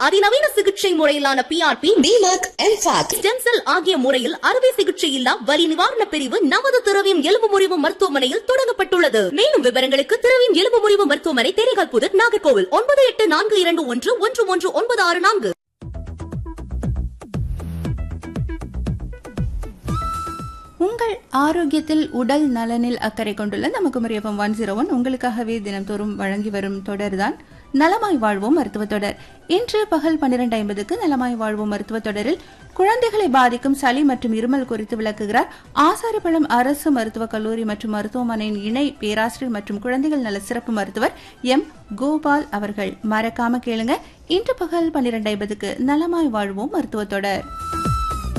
அதிநவீன சிகிச்சை முறையிலான பிஆர்பி டிமார்க் எம்ஃபாக் ஸ்டெம் செல் ஆகிய முறையில் அறுவை சிகிச்சை இல்லா வலி நிவாரண பிரிவு நமது திரவியம் எலும்பு முறிவு மருத்துவமனையில் தொடங்கப்பட்டுள்ளது மேலும் விவரங்களுக்கு திரவியம் எலும்பு முறிவு மருத்துவமனை தேனிகால் புதர் நாகர்கோவில் ஒன்பது எட்டு நான்கு இரண்டு ஒன்று ஒன்று ஒன்று ஒன்பது ஆறு நான்கு உங்கள் ஆரோக்கியத்தில் உடல் நலனில் அக்கறை கொண்டுள்ள நமக்கு முறையப்பம் ஒன் ஜீரோ ஒன் உங்களுக்காகவே தினம்தோறும் வழங்கி வரும் தொடர்தான் நலமாய் வாழ்வோம் மருத்துவ தொடர் இன்று பகல் பன்னிரண்டு ஐம்பதுக்கு நலமாய் வாழ்வோம் மருத்துவ தொடரில் குழந்தைகளை பாதிக்கும் சளி மற்றும் இருமல் குறித்து விளக்குகிறார் ஆசாரிப்பழம் அரசு மருத்துவக் கல்லூரி மற்றும் மருத்துவமனையின் இணை பேராசிரியர் மற்றும் குழந்தைகள் நல சிறப்பு மருத்துவர் எம் கோபால் அவர்கள் மறக்காம கேளுங்க இன்று பகல் பன்னிரண்டு ஐம்பதுக்கு நலமாய் வாழ்வோம் மருத்துவ தொடர்